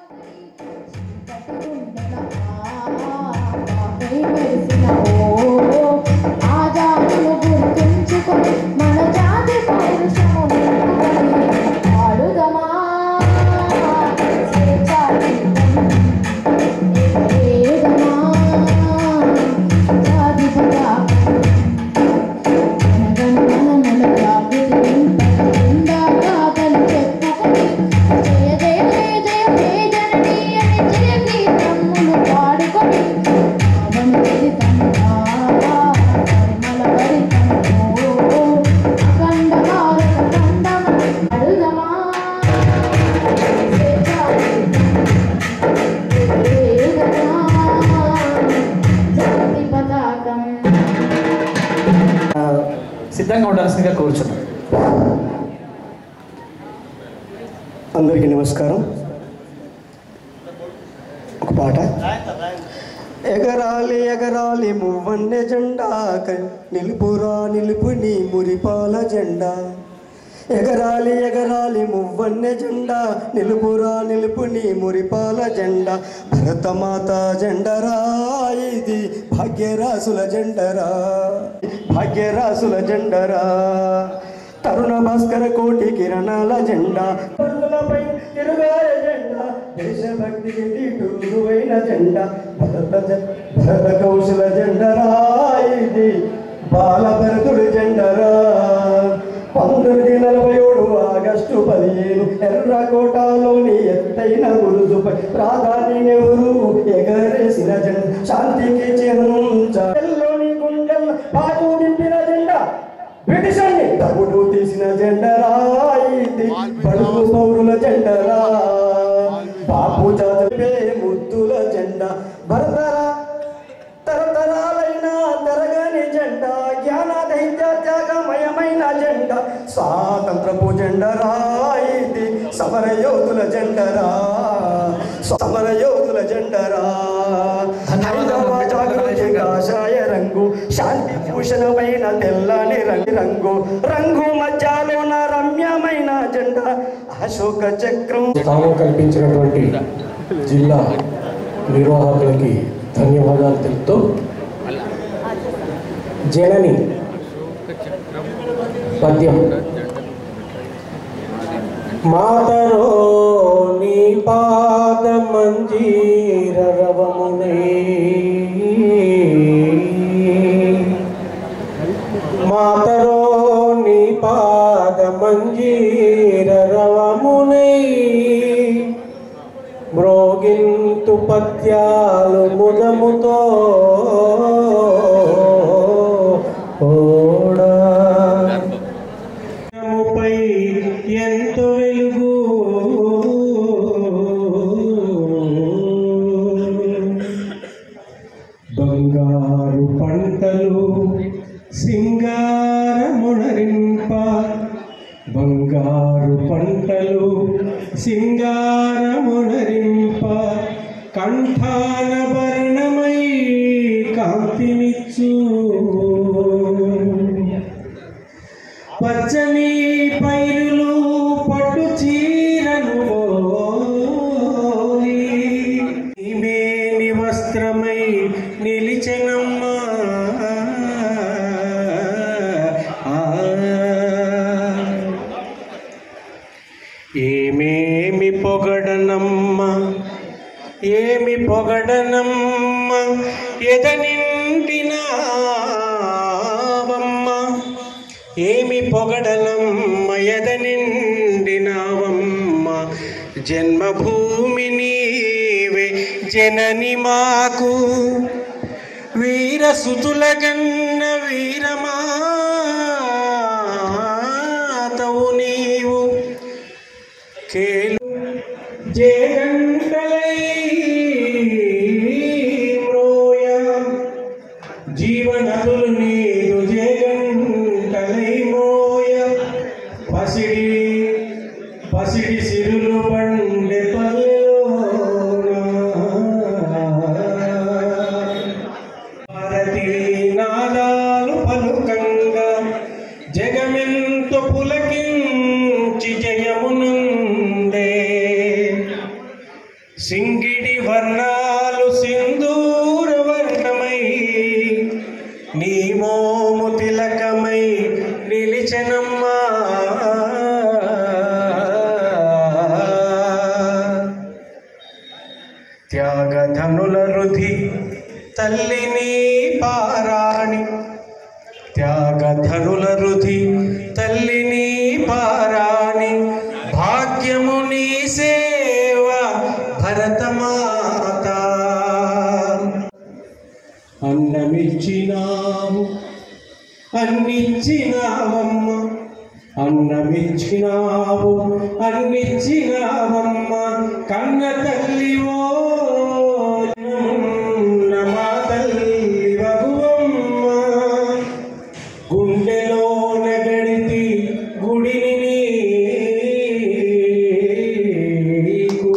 మన జాతి పౌరుషము నిలుపుకొని ఆడుదమా స్వేచ్ఛాగీతం ఎగరేదమా జాతి పతాకం జనగణమన జాగృతి నింపకుండా గాథలు చెప్పుకొని జయ జయ జయ జయ జయ జననీ అని జయ గీతములు పాడుకొని పవన చరితంగా పరిమళ భరితంలో అఖండ భారత ఖండమ అడుగమా జాతి పతాకం ఆ, సిద్ధంగా ఉండాల్సిందిగా కోరుచున్నాం అందరికీ నమస్కారం ఒక పాట ఎగరాలి ఎగరాలి మువ్వన్నె జెండా క- నిలుపురా నిలుపు నీ మురిపాల జెండా ఎగరాలి ఎగరాలి మువ్వన్నె జెండా నిలుపురా నిలుపు నీ మురిపాల జెండా భరతమాత జెండరా ఇది భాగ్యరాసుల జెండరా భాగ్యరాసుల జెండరా తరుణ భాస్కర కోటి కిరణాల జెండా పరులపై తిరుగాల జెండా దేశభక్తికి దీటువైన జెండా భరత జ- భరత కౌశల జెండరా ఇది బాలభరతుడి జెండరా పంతొమ్మిది నలభై ఏడు ఆగస్టు పదిహేను ఎర్రకోటలోని ఎత్తైన గురుజుపై ప్రాధాని నెహ్రూ ఎగరేసిన జెండా శాంతికి చెంచలోని గుండెల పాటు నింపిన జెండా బ్రిటిష్ అండి తగుడు తీసిన జెండరా ఇది బడుగు పౌరుల జెండరా బాపు చదివే ముద్దుల జెండా భరతరా తరతరాలైన తరగని జెండా జ్ఞాన దైత్య త్యాగమయమైన జెండా స్వాతంత్రపు జెండరా ఇది సమర యోధుల జెండరా సమర యోధుల జెండరా హైదరాబాద్ జాగృతి కాషాయ రంగు శాంతి భూషణమైన తెల్లని రంగు రంగు రంగు మధ్యలోన రమ్యమైన జెండా అశోక చక్రం స్థానం కల్పించినటువంటి జిల్లా నిర్వాహకులకి ధన్యవాదాలు తెలుపుతూ జనని పద్యం మాతరో నీ పాద మంజీర రవమునే మాతరో నీ పాద మంజీర రవమునై మ్రోగింతు పద్యాలు ముదముతో ఓడా ముపై ఎంతో వెలుగు బంగారు పంటలు సింగారమునరింప బంగారు పంటలు సింగారమునరింప కంఠాన భరణమై కాంతినిచ్చు పచ్చని పైరులు పట్టు చీరను ఓలి, నీమేని వస్త్రమై నిలిచెనమ్మా ఆ. ఏమేమి పొగడనమ్మ ఏమి పొగడనమ్మ ఎద నిండినావమ్మ ఏమి పొగడనమ్మ ఎద నిండినావమ్మ జన్మభూమి నీవే జనని మాకు వీరసుతుల గన్న వీరమాతవు నీవు కేలు జయగంటలై మ్రోయ జీవనదులు నీరు జయగంటలై మ్రోయ పసిడి పసిడి సిరులు పండె భారతి నాదాలు పలుకంగా జగమెంతో పులకించి జయమునుందే రుధి తల్లిని పారాణి త్యాగధనుల రుధి తల్లిని పారాణి భాగ్యము నీ సేవ భరతమాత అన్నమిచ్చినావు అన్నిచ్చినావమ్మ అన్నమిచ్చినావు అన్నిచ్చినావమ్మ కన్న తల్లివో మా తల్లి వగువమ్మ గుండెలో నగడితి గుడిని నీకు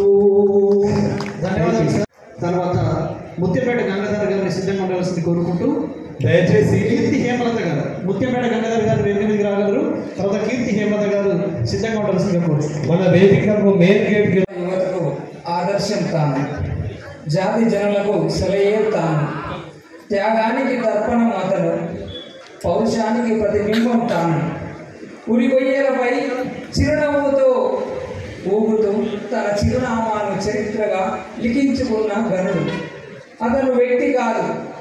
ధన్యవాదాలు సార్ తర్వాత ముత్యంపేట గంగాధర్ గారిని సిద్ధంగా ఉండవలసింది కోరుకుంటూ దయచేసి కీర్తి హేమలత గారు ముత్యంపేట గంగాధర్ గారు వేదిక మీదకి రాగలరు తర్వాత కీర్తి హేమలత గారు సిద్ధంగా ఉండవలసిందిగా కోరుకుంటున్నాను మన వేదికకు మెయిన్ గేట్ యువతకు ఆదర్శం తాను జాతి జనులకు సెలయే తాను త్యాగానికి తర్పణం అతను పౌరుషానికి ప్రతిబింబం తాను ఉరిగొయ్యలపై చిరునవ్వుతో ఊగుతూ తన చిరునామాను చరిత్రగా లిఖించుకున్న గనుడు అతను వ్యక్తి కాదు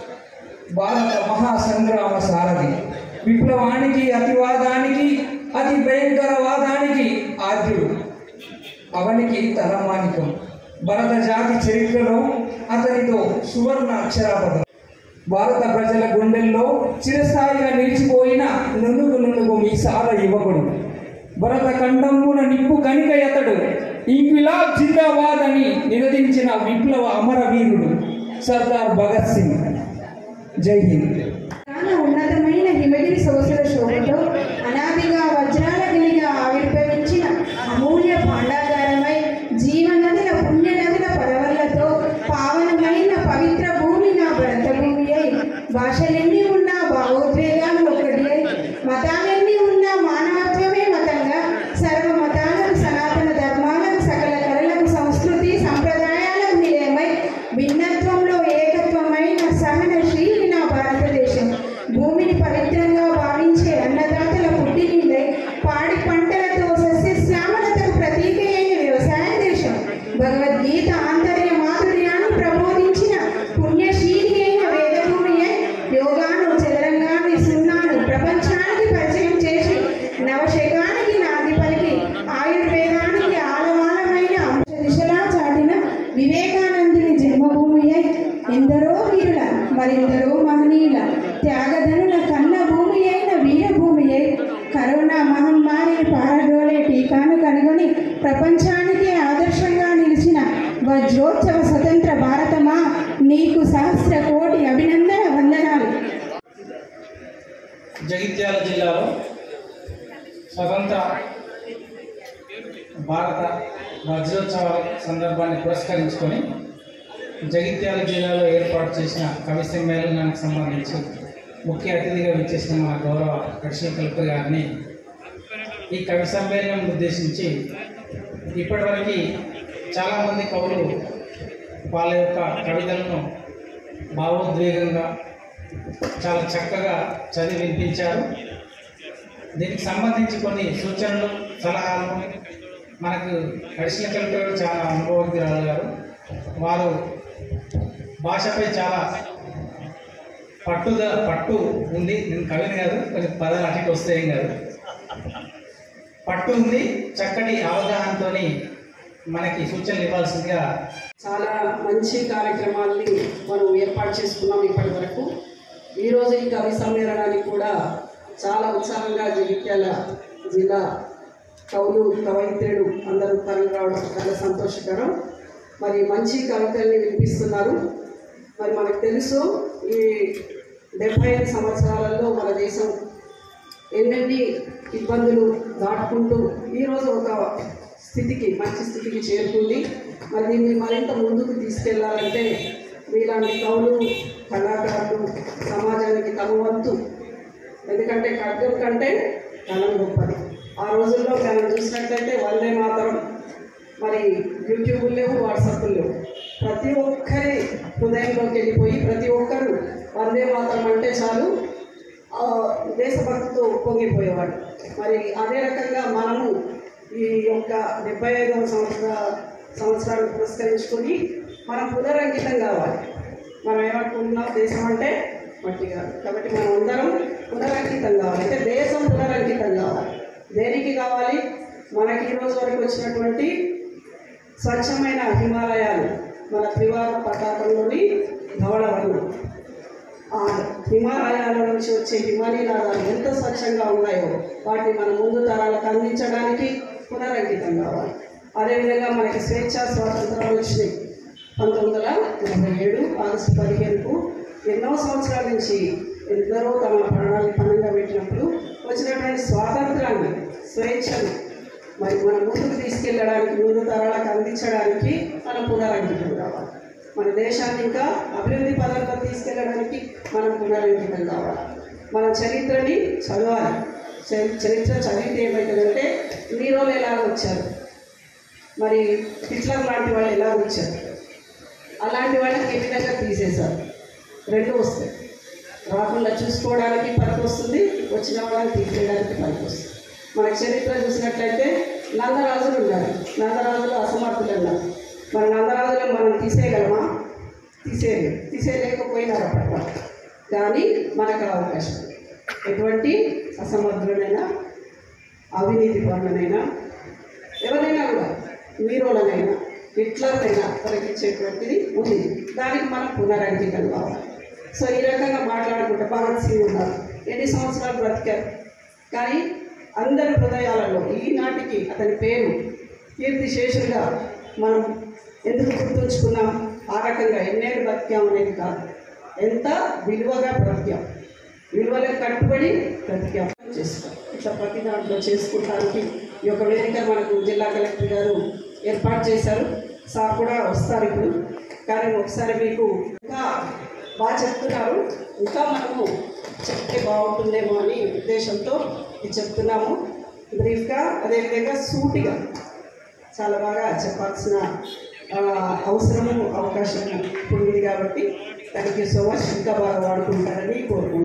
భారత మహాసంగ్రామ సారథి విప్లవానికి అతివాదానికి అతి భయంకరవాదానికి ఆద్యుడు అవనికి తలమానికం భరత జాతి చరిత్రలో అతనితో సువర్ణ అక్షరాపదం భారత ప్రజల గుండెల్లో చిరస్థాయిగా నిలిచిపోయిన నునుగు నునుగు మీసాల యువకుడు భరత ఖండమున నిప్పు కనిక ఎతడు ఇంక్విలాబ్ జిందాబాద్ అని నినదించిన విప్లవ అమరవీరుడు సర్దార్ భగత్ సింగ్ జై హింద్ చాలా ఉన్నతమైన హిమగిరి సోసుల శోభతో అనాదిగా వజ్రాల గిలిగా ఆవిర్భవించిన అమూల్య భాండాగారమై జీవనదుల పుణ్యనదుల పరవళ్లతో పావనమైన పవిత్ర భూమి నా భరత భూమి అయి భాషలెన్ని ఉన్నా భావోద్వేగాలు ఒకటి అయి మతాలెన్ని ఉన్నా మానవత్వమే మతంగా సర్వ మతాలకు సనాతన ధర్మాలకు సకల కళలకు సంస్కృతి సంప్రదాయాలకు నిలయమై భిన్నత్వంలో ఏకత్వమైన సహనశీలి నా భారతదేశం భూమిని పవిత్రంగా భావించే అన్నదాతల పుట్టినిల్లై పాడి పంటలతో సస్యశ్యామలతకు ప్రతీక అయిన వ్యవసాయ దేశం భగవద్గీత ఆంతర్య మాధుర్యాన్ని ప్రబోధించిన పుణ్యశీలి అయిన వేదభూమి అయి యోగాను చదరంగాన్ని సున్నాను ప్రపంచానికి పరిచయం చేసి నవశకానికి నాంది పలికి ఆయుర్వేదానికి ఆలవాలమైన అంశ దిశలా చాటిన వివేకానందుని జన్మభూమి అయి ఎందరో వీరుల మరెందరో మహనీయుల త్యాగధనుల కన్న భూమి అయిన వీరభూమి అయి కరోనా మహమ్మారిని పారదోలే టీకాను కనుగొని ప్రపంచానికి ఆదర్శంగా నిలిచిన వజ్రోత్సవ స్వతంత్ర భారతమా నీకు సహస్ర కోటి అభినందన వందనాలు జగిత్యాల జిల్లాలో స్వతంత్ర భారత వజ్రోత్సవాల సందర్భాన్ని పురస్కరించుకొని జగిత్యాల జిల్లాలో ఏర్పాటు చేసిన కవి సమ్మేళనానికి సంబంధించి ముఖ్య అతిథిగా విచ్చేసిన మన గౌరవ కృష్ణ కల్ప గారిని ఈ కవి సమ్మేళనం ఉద్దేశించి ఇప్పటివరకు చాలామంది కవులు వాళ్ళ యొక్క కవితలను భావోద్వేగంగా చాలా చక్కగా చదివి వినిపించారు దీనికి సంబంధించి కొన్ని సూచనలు సలహాలు మనకు అడిషనల్ కలెక్టర్ చాలా అనుభవజ్ఞురాలు గారు వారు భాషపై చాలా పట్టుద పట్టు ఉంది నేను కవిని కాదు కొన్ని పదాలు అటుకి వస్తాయేం కాదు పట్టు ఉంది చక్కటి అవగాహనతో మనకి సూచనలు ఇవ్వాల్సిందిగా చాలా మంచి కార్యక్రమాల్ని మనం ఏర్పాటు చేసుకున్నాం ఇప్పటి వరకు ఈరోజు ఈ కవి సమ్మేళనానికి కూడా చాలా ఉత్సాహంగా జగిత్యాల జిల్లా కవులు కవయిత్రులు అందరూ తరలి రావడం చాలా సంతోషకరం మరి మంచి కవితల్ని వినిపిస్తున్నారు మరి మనకు తెలుసు ఈ డెబ్బై ఐదు సంవత్సరాలలో మన దేశం ఎన్నెన్ని ఇబ్బందులు దాటుకుంటూ ఈరోజు ఒక స్థితికి మంచి స్థితికి చేరుకుంది మరి దీన్ని మరింత ముందుకు తీసుకెళ్లాలంటే మీలాంటి కవులు కళాకారులు సమాజానికి తమ వంతు ఎందుకంటే ఖడ్గం కంటే కలం గొప్పది ఆ రోజుల్లో మనం చూసినట్లయితే వందే మాతరం మరి యూట్యూబ్ లేవు వాట్సాప్ లేవు ప్రతి ఒక్కరి హృదయంలోకి వెళ్ళిపోయి ప్రతి ఒక్కరు వందే మాతరం అంటే చాలు ఆ, దేశభక్తితో పొంగిపోయేవాడు మరి అదే రకంగా మనము ఈ యొక్క డెబ్బై ఐదవ సంవత్సర సంవత్సరాలు పురస్కరించుకొని మనం పునరంకితం కావాలి ఏమనుకుంటున్నాం దేశం అంటే మట్టి కాదు కాబట్టి మనం అందరం పునరంకితం కావాలి అంటే దేశం పునరంకితం కావాలి దేనికి కావాలి మనకి ఈ రోజు వరకు వచ్చినటువంటి స్వచ్ఛమైన హిమాలయాలు మన త్రివర్ణ పతాకంలోని ధవళవర్ణం ఆ హిమాలయాల నుంచి వచ్చే హిమానీనాదాలు ఎంత స్వచ్ఛంగా ఉన్నాయో వాటిని మన ముందు తరాలకు అందించడానికి పునరంకితం కావాలి అదేవిధంగా మనకి స్వేచ్ఛ స్వాతంత్రాలు వచ్చినాయి పంతొమ్మిది వందల నలభై ఏడు ఆగస్టు పదిహేనుకు ఎన్నో సంవత్సరాల నుంచి ఎందరో తమ ప్రాణాలను పణంగా పెట్టినప్పుడు వచ్చినటువంటి స్వాతంత్రాన్ని స్వేచ్ఛను మరి మన ముందుకు తీసుకెళ్ళడానికి ముందు తరాలకు అందించడానికి మనం పునరంకితం కావాలి మన దేశాన్ని ఇంకా అభివృద్ధి పదంలో తీసుకెళ్ళడానికి మనం పునరంకితం కావాలి మన చరిత్రని చదవాలి చరి- చరిత్ర చదివితే ఏమవుతుందంటే నీరోలు ఎలా వచ్చారు మరి హిట్లర్ లాంటి వాళ్ళు ఎలా వచ్చారు అలాంటి వాళ్ళకి ఏ విధంగా తీసేశారు రెండు వస్తాయి రాకుండా చూసుకోవడానికి పనికి వస్తుంది వచ్చిన వాళ్ళని తీసేయడానికి పనికి వస్తుంది మన చరిత్ర చూసినట్లయితే నందరాజులు ఉన్నారు నందరాజులు అసమర్థులు ఉన్నారు మన నందరాజులను మనం తీసేయగలమా తీసేయలేము తీసేయలేకపోయినారు అప్పట్లో కానీ మనకు ఆ అవకాశం ఉంది. ఎటువంటి అసమర్థులనైనా అవినీతి పనులనైనా ఎవరైనా కూడా మీరోలనైనా హిట్లర్నైనా తొలగించేటువంటిది ఉంది దానికి మనం పునరంకితం కావాలి సో ఈ రకంగా మాట్లాడుకుంటే భగత్ సింగ్ ఉన్నారు ఎన్ని సంవత్సరాలు బ్రతికారు కానీ అందరి హృదయాలలో ఈనాటికి అతని పేరు కీర్తి శేషులుగా మనం ఎందుకు గుర్తుంచుకున్నాం ఆ రకంగా ఎన్నేళ్ళు బతికాం అనేది కాదు ఎంత విలువగా బ్రతికాం విలువలకు కట్టుబడి బ్రతికాం చేసుకో ఇట్లా ప్రతి దాంట్లో చేసుకోవడానికి ఈ యొక్క వేదిక మనకు జిల్లా కలెక్టర్ గారు ఏర్పాటు చేశారు సార్ కూడా వస్తారు ఇప్పుడు కానీ ఒకసారి మీకు ఇంకా బాగా చెప్తున్నారు ఇంకా మనము చెప్తే బాగుంటుందేమో అని ఉద్దేశంతో ఇది చెప్తున్నాము బ్రీఫ్గా అదేవిధంగా సూటిగా చాలా బాగా చెప్పాల్సిన ఆ, అవసరము అవకాశము ఇప్పుడు ఉంది కాబట్టి థ్యాంక్ యూ సో మచ్ ఇంకా బాగా వాడుకుంటారని కోరుకుంటున్నాను